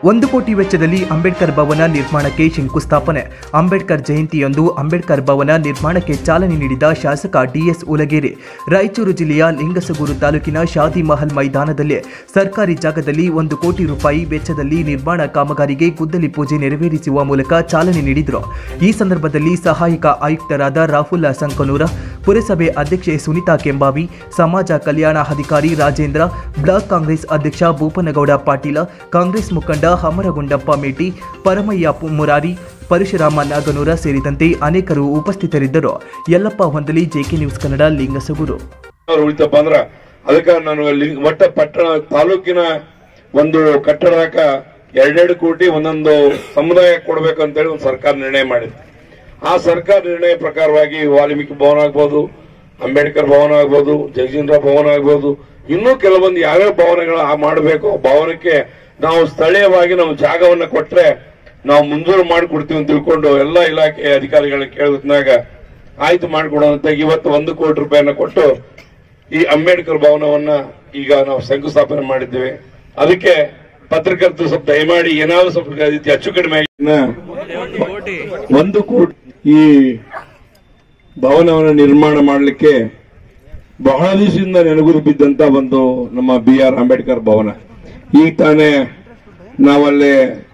ಒಂದು ಕೋಟಿ ವೆಚ್ಚದಲ್ಲಿ ಅಂಬೇಡ್ಕರ್ ಭವನ ನಿರ್ಮಾಣಕ್ಕೆ ಶಂಕುಸ್ಥಾಪನೆ ಅಂಬೇಡ್ಕರ್ ಜಯಂತಿಯಂದು ಅಂಬೇಡ್ಕರ್ ಭವನ ನಿರ್ಮಾಣಕ್ಕೆ ಚಾಲನೆ ನೀಡಿದ ಶಾಸಕ ಡಿಎಸ್ ಉಲಗೇರಿ ರಾಯಚೂರು ಜಿಲ್ಲೆಯ ಲಿಂಗಸಗೂರು ತಾಲೂಕಿನ ಶಾದಿ ಮಹಲ್ ಮೈದಾನದಲ್ಲಿ ಸರ್ಕಾರಿ ಜಾಗದಲ್ಲಿ ಒಂದು ಕೋಟಿ ರೂಪಾಯಿ ವೆಚ್ಚದಲ್ಲಿ ನಿರ್ಮಾಣ ಕಾಮಗಾರಿಗೆ ಗುದ್ದಲಿ ಪೂಜೆ ನೆರವೇರಿಸುವ ಮೂಲಕ ಚಾಲನೆ ನೀಡಿದರು ಈ ಸಂದರ್ಭದಲ್ಲಿ ಸಹಾಯಕ ಆಯುಕ್ತರಾದ ರಾಹುಲ್ ಸಂಕನೂರ ಪುರಸಭೆ ಅಧ್ಯಕ್ಷೆ ಸುನೀತಾ ಕೆಂಬಾವಿ ಸಮಾಜ ಕಲ್ಯಾಣ ಅಧಿಕಾರಿ ರಾಜೇಂದ್ರ ಬ್ಲಾಕ್ ಕಾಂಗ್ರೆಸ್ ಅಧ್ಯಕ್ಷ ಭೂಪನಗೌಡ ಪಾಟೀಲ ಕಾಂಗ್ರೆಸ್ ಮುಖಂಡ ಹಮರಗುಂಡಪ್ಪ ಮೇಟಿ ಪರಮಯ್ಯ ಪು- ಮುರಾರಿ ಪರಶುರಾಮ ನಾಗನೂರ ಸೇರಿದಂತೆ ಅನೇಕರು ಉಪಸ್ಥಿತರಿದ್ದರು ಯಲ್ಲಪ್ಪ ಹೊಂದಲಿ ಜೆಕೆ ನ್ಯೂಸ್ ಕನ್ನಡ ಲಿಂಗಸಗೂರು ಅವ್ರು ಉಳಿತಪ್ಪ ಅಂದ್ರ ಅದಕ್ಕ ನಾನು ಅಲ್ಲಿ ಒಟ್ಟ ಪಟ್ಟಣ ತಾಲೂಕಿನ ಒಂದು ಕಟ್ಟಡದಾಕ ಎರಡೆರಡು ಕೋಟಿ ಒಂದೊಂದು ಸಮುದಾಯ ಕೊಡ್ಬೇಕಂತೇಳಿ ಒಂದು ಸರ್ಕಾರ ನಿರ್ಣಯ ಮಾಡಿದೆ ಆ ಸರ್ಕಾರ ನಿರ್ಣಯ ಪ್ರಕಾರವಾಗಿ ವಾಲ್ಮೀಕಿ ಭವನ ಆಗ್ಬೋದು ಅಂಬೇಡ್ಕರ್ ಭವನ ಆಗ್ಬೋದು ಜಗಜೀಂದ್ರ ಭವನ ಆಗ್ಬೋದು ಇನ್ನೂ ಕೆಲವೊಂದು ಯಾವ್ಯಾವ ಭವನಗಳ ಮಾಡಬೇಕು ಭವನಕ್ಕೆ ನಾವು ಸ್ಥಳೀಯವಾಗಿ ನಾವು ಜಾಗವನ್ನ ಕೊಟ್ರೆ ನಾವು ಮಂಜೂರು ಮಾಡಿಕೊಡ್ತೀವಿ ಅಂತ ತಿಳ್ಕೊಂಡು ಎಲ್ಲ ಇಲಾಖೆ ಅಧಿಕಾರಿಗಳ ಕೇಳಿದ್ನಾಗ ಆಯ್ತು ಮಾಡಿಕೊಡೋಂತ ಇವತ್ತು ಒಂದು ಕೋಟಿ ರೂಪಾಯಿಯನ್ನ ಕೊಟ್ಟು ಈ ಅಂಬೇಡ್ಕರ್ ಭವನವನ್ನ ಈಗ ನಾವು ಶಂಕುಸ್ಥಾಪನೆ ಮಾಡಿದ್ದೇವೆ ಅದಕ್ಕೆ ಪತ್ರಕರ್ತರು ಸ್ವಲ್ಪ ದಯಮಾಡಿ ಏನಾದ್ರು ಸ್ವಲ್ಪ ರೀತಿ ಹೆಚ್ಚು ಕಡಿಮೆ ಆಗಿನ ಒಂದು ಕೋಟಿ ಈ ಭವನವನ್ನು ನಿರ್ಮಾಣ ಮಾಡಲಿಕ್ಕೆ ಬಹಳ ದಿವಸದಿಂದ ನೆನಗುದು ಬಿದ್ದಂತ ಒಂದು ನಮ್ಮ ಬಿ ಆರ್ ಅಂಬೇಡ್ಕರ್ ಭವನ ಈಗ ತಾನೇ ನಾವಲ್ಲಿ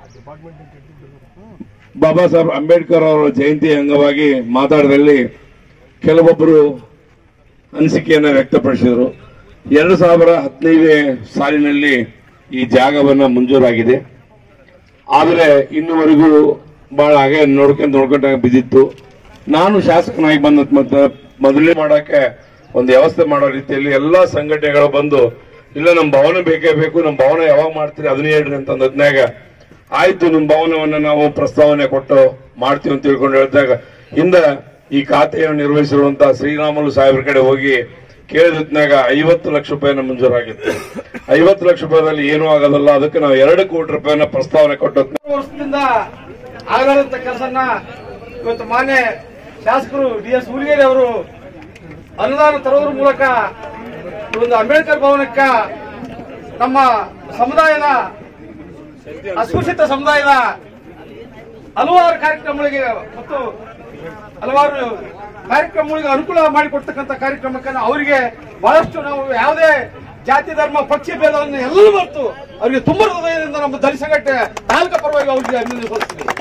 ಬಾಬಾ ಸಾಹೇಬ್ ಅಂಬೇಡ್ಕರ್ ಅವರ ಜಯಂತಿ ಅಂಗವಾಗಿ ಮಾತಾಡದಲ್ಲಿ ಕೆಲವೊಬ್ಬರು ಅನಿಸಿಕೆಯನ್ನ ವ್ಯಕ್ತಪಡಿಸಿದರು ಎರಡು ಸಾವಿರ ಹದಿನೈದನೇ ಸಾಲಿನಲ್ಲಿ ಈ ಜಾಗವನ್ನ ಮಂಜೂರಾಗಿದೆ ಆದರೆ ಇನ್ನುವರೆಗೂ ಬಹಳ ಹಾಗೆ ನೋಡ್ಕೊಂಡು ನೋಡ್ಕೊಂಡಾಗ ಬಿದ್ದಿತ್ತು ನಾನು ಶಾಸಕನಾಗಿ ಬಂದ ಮತ್ತೆ ಮೊದಲೇ ಮಾಡಕ್ಕೆ ಒಂದು ವ್ಯವಸ್ಥೆ ಮಾಡೋ ರೀತಿಯಲ್ಲಿ ಎಲ್ಲಾ ಸಂಘಟನೆಗಳು ಬಂದು ಇಲ್ಲ ನಮ್ಮ ಭವನ ಬೇಕೇ ಬೇಕು ನಮ್ಮ ಭವನ ಯಾವಾಗ ಮಾಡ್ತೀರಿ ಅದನ್ನ ಹೇಳ್ರಿ ಅಂತ ಅಂದದ್ನಾಗ ಆಯ್ತು ನಿಮ್ಮ ಭವನವನ್ನ ನಾವು ಪ್ರಸ್ತಾವನೆ ಕೊಟ್ಟು ಮಾಡ್ತೀವಿ ಅಂತ ತಿಳ್ಕೊಂಡು ಹೇಳಿದಾಗ ಹಿಂದ ಈ ಖಾತೆಯನ್ನು ನಿರ್ವಹಿಸಿರುವಂತಹ ಶ್ರೀರಾಮುಲು ಸಾಹೇಬ್ರ ಕಡೆ ಹೋಗಿ ಕೇಳಿದ್ನಾಗ ಐವತ್ತು ಲಕ್ಷ ರೂಪಾಯಿನ ಮಂಜೂರಾಗಿತ್ತು ಐವತ್ತು ಲಕ್ಷ ರೂಪಾಯಿದಲ್ಲಿ ಏನೂ ಆಗೋದಲ್ಲ ಅದಕ್ಕೆ ನಾವು ಎರಡು ಕೋಟಿ ರೂಪಾಯಿನ ಪ್ರಸ್ತಾವನೆ ಕೊಟ್ಟು ವರ್ಷದಿಂದ ಆಗಲಾರಂತ ಕೆಲಸನ ಇವತ್ತು ಮಾನ್ಯ ಶಾಸಕರು ಡಿ ಎಸ್ ಹುಲಿಗೇರಿ ಅವರು ಅನುದಾನ ತರೋದ್ರ ಮೂಲಕ ಈ ಒಂದು ಅಂಬೇಡ್ಕರ್ ಭವನಕ್ಕ ನಮ್ಮ ಸಮುದಾಯದ ಅಸ್ಪೃಶ್ಯತ ಸಮುದಾಯದ ಹಲವಾರು ಕಾರ್ಯಕ್ರಮಗಳಿಗೆ ಮತ್ತು ಹಲವಾರು ಕಾರ್ಯಕ್ರಮಗಳಿಗೆ ಅನುಕೂಲ ಮಾಡಿಕೊಡ್ತಕ್ಕಂಥ ಕಾರ್ಯಕ್ರಮಕ್ಕೆ ನಾವು ಅವರಿಗೆ ಬಹಳಷ್ಟು ನಾವು ಯಾವುದೇ ಜಾತಿ ಧರ್ಮ ಪಕ್ಷ ಭೇದವನ್ನು ಎಲ್ಲರೂ ಬರ್ತು ಅವರಿಗೆ ತುಂಬ ಹೃದಯದಿಂದ ನಮ್ಮ ದಲಿತ ಸಂಘಟನೆ ನಾಲ್ಕ ಪರವಾಗಿ ಅವರಿಗೆ ಅಭಿನಂದನೆ ಸಲ್ಲಿಸ್ತೀವಿ